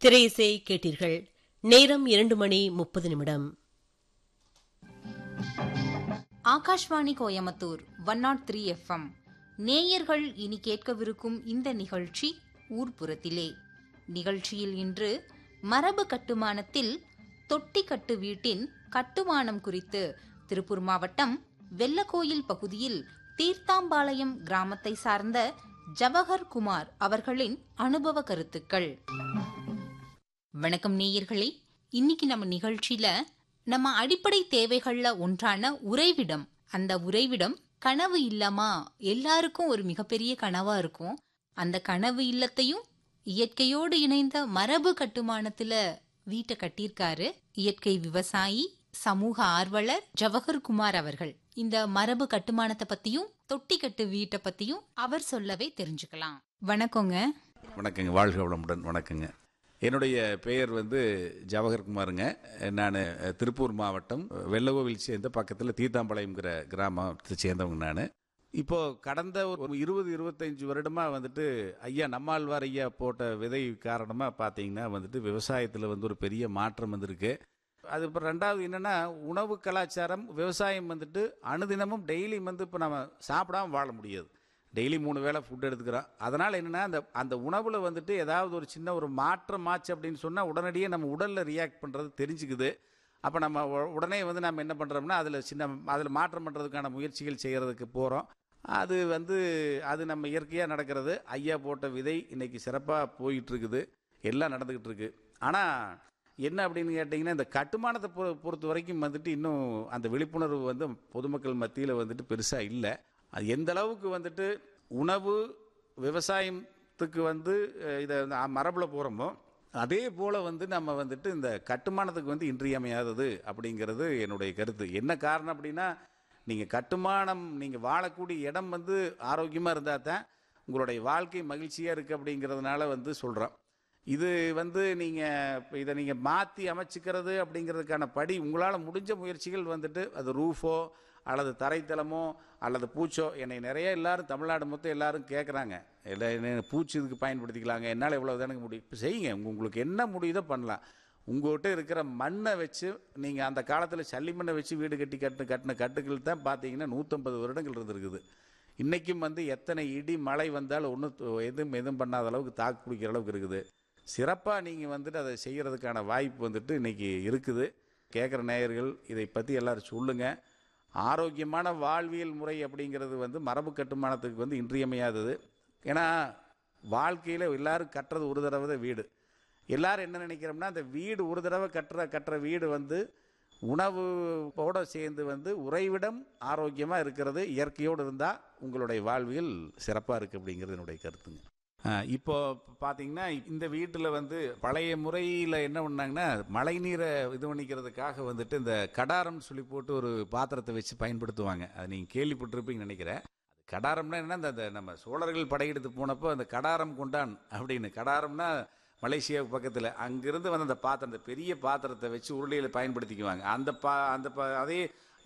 திரையிசை கேட்டீர்கள் நேரம் இரண்டு மணி முப்பது நிமிடம் Akashvani Coimbatore one nought three FM நேயர்கள் இனி கேட்கவிருக்கும் இந்த நிகழ்ச்சி ஊர்ப்புறத்திலே நிகழ்ச்சியில் இன்று மரபு கட்டுமானத்தில் தொட்டிக்கட்டு வீட்டின் கட்டுமானம் குறித்து திருப்பூர் மாவட்டம் வெள்ளக்கோயில் பகுதியில் தீர்த்தாம்பாளையம் கிராமத்தை சார்ந்த ஜவஹர் குமார் அவர்களின் அனுபவ கருத்துக்கள் வணக்கம் நேயர்களே இன்னைக்கு நம்ம நிகழ்ச்சியில நம்ம அடிப்படை தேவைகள்ல ஒன்றான உறைவிடம் அந்த உறைவிடம் கனவு இல்லமா எல்லாருக்கும் ஒரு மிகப்பெரிய கனவா இருக்கும் அந்த கனவு இல்லத்தையும் இயற்கையோடு இணைந்த மரபு கட்டுமானத்துல வீட்டை கட்டியிருக்காரு இயற்கை விவசாயி சமூக ஆர்வலர் ஜவஹர் குமார் அவர்கள் இந்த மரபு கட்டுமானத்தை பத்தியும் தொட்டிக்கட்டு வீட்டை பத்தியும் அவர் சொல்லவே தெரிஞ்சுக்கலாம் வணக்கங்க வணக்கங்க வாழ்க வளமுடன் வணக்கங்க என்னுடைய பெயர் வந்து ஜவஹர்குமாருங்க நான் திருப்பூர் மாவட்டம் வெள்ளகோவில் சேர்ந்த பக்கத்தில் தீர்த்தாம்பாளையம்ங்கிற கிராமத்தை சேர்ந்தவங்க நான் இப்போ கடந்த ஒரு இருபது இருபத்தஞ்சு வருடமா வந்துட்டு ஐயா நம்மாழ்வார் ஐயா போட்ட விதை காரணமா பார்த்தீங்கன்னா வந்துட்டு விவசாயத்தில் வந்து ஒரு பெரிய மாற்றம் வந்திருக்கு அது இப்போ ரெண்டாவது என்னன்னா உணவு கலாச்சாரம் விவசாயம் வந்துட்டு அனுதினமும் டெய்லியும் வந்து இப்போ நம்ம சாப்பிடாம வாழ முடியாது டெய்லி மூணு வேளை ஃபுட் எடுத்துக்கிறோம் அதனால் என்னென்னா அந்த அந்த உணவில் வந்துட்டு ஏதாவது ஒரு சின்ன ஒரு மாற்றம் ஆச்சு அப்படின்னு சொன்னால் உடனடியே நம்ம உடலில் ரியாக்ட் பண்ணுறது தெரிஞ்சுக்குது அப்போ நம்ம உ- உடனே வந்து நம்ம என்ன பண்ணுறோம்னா அதில் சின்ன அதில் மாற்றம் பண்ணுறதுக்கான முயற்சிகள் செய்கிறதுக்கு போகிறோம் அது வந்து அது நம்ம இயற்கையாக நடக்கிறது ஐயா போட்ட விதை இன்னைக்கு சிறப்பாக போயிட்டு இருக்குது எல்லாம் நடந்துக்கிட்டு இருக்கு ஆனால் என்ன அப்படின்னு கேட்டிங்கன்னா இந்த கட்டுமானத்தை பொ பொறுத்த வரைக்கும் வந்துட்டு இன்னும் அந்த விழிப்புணர்வு வந்து பொதுமக்கள் மத்தியில் வந்துட்டு பெருசாக இல்லை அது எந்த அளவுக்கு வந்துட்டு உணவு விவசாயத்துக்கு வந்து அஹ், இதை மரபில் போகிறோமோ அதே போல் வந்து நம்ம வந்துட்டு இந்த கட்டுமானத்துக்கு வந்து இன்றியமையாதது அப்படிங்கிறது என்னுடைய கருத்து என்ன காரணம் அப்படின்னா நீங்கள் கட்டுமானம் நீங்கள் வாழக்கூடிய இடம் வந்து ஆரோக்கியமாக இருந்தால் தான் உங்களுடைய வாழ்க்கை மகிழ்ச்சியாக இருக்குது அப்படிங்கிறதுனால வந்து சொல்கிறோம் இது வந்து நீங்கள் இதை நீங்கள் மாற்றி அமைச்சிக்கிறது அப்படிங்கிறதுக்கான படி உங்களால் முடிஞ்ச முயற்சிகள் வந்துட்டு அது ரூஃபோ அல்லது தரைத்தளமோ அல்லது பூச்சோ என்னை நிறைய எல்லாரும் தமிழ்நாடு மொத்தம் எல்லாரும் கேட்குறாங்க இல்லை என்ன பூச்சி இதுக்கு பயன்படுத்திக்கலாங்க என்னால் எவ்வளோ தானுங்க முடியும் இப்போ செய்யுங்க உங்க- உங்களுக்கு என்ன முடியுதோ பண்ணலாம் உங்கள்கிட்ட இருக்கிற மண்ணை வச்சு நீங்கள் அந்த காலத்தில் சல்லி மண்ணை வச்சு வீடு கட்டி கட்டின கட்டின கட்டுக்கள் தான் பார்த்தீங்கன்னா நூற்றம்பது வருடங்கள் இருந்திருக்குது இன்றைக்கும் வந்து எத்தனை இடி மழை வந்தாலும் ஒன்றும் எதுவும் எதுவும் பண்ணாத அளவுக்கு தாக்கு பிடிக்கிற அளவுக்கு இருக்குது சிறப்பாக நீங்கள் வந்துட்டு அதை செய்கிறதுக்கான வாய்ப்பு வந்துட்டு இன்னைக்கு இருக்குது கேட்குற நேயர்கள் இதை பற்றி எல்லாரும் சொல்லுங்கள் ஆரோக்கியமான வாழ்வியல் முறை அப்படிங்கிறது வந்து மரபு கட்டுமானத்துக்கு வந்து இன்றியமையாதது ஏன்னா வாழ்க்கையில் எல்லாரும் கட்டுறது ஒரு தடவை தான் வீடு எல்லாரும் என்ன நினைக்கிறோம்னா அந்த வீடு ஒரு தடவை கட்டுற கட்டுற வீடு வந்து உணவோட சேர்ந்து வந்து உறைவிடம் ஆரோக்கியமாக இருக்கிறது இயற்கையோடு இருந்தால் உங்களுடைய வாழ்வியல் சிறப்பாக இருக்குது அப்படிங்கிறது என்னுடைய கருத்துங்க ஆ, இப்போ பார்த்தீங்கன்னா இந்த வீட்டில் வந்து பழைய முறையில் என்ன பண்ணாங்கன்னா மழை நீரை இது பண்ணிக்கிறதுக்காக வந்துட்டு இந்த கடாரம்னு சொல்லி போட்டு ஒரு பாத்திரத்தை வச்சு பயன்படுத்துவாங்க அது நீங்கள் கேள்விப்பட்டிருப்பீங்கன்னு நினைக்கிறேன் அது கடாரம்னா என்ன இந்த அந்த நம்ம சோழர்கள் படையெடுத்து போனப்போ அந்த கடாரம் கொண்டான் அப்படின்னு கடாரம்னா மலேசியா பக்கத்தில் அங்கிருந்து வந்து அந்த பாத்திரம் அந்த பெரிய பாத்திரத்தை வச்சு உருளையில் பயன்படுத்திக்குவாங்க அந்த பா அந்த பா அதே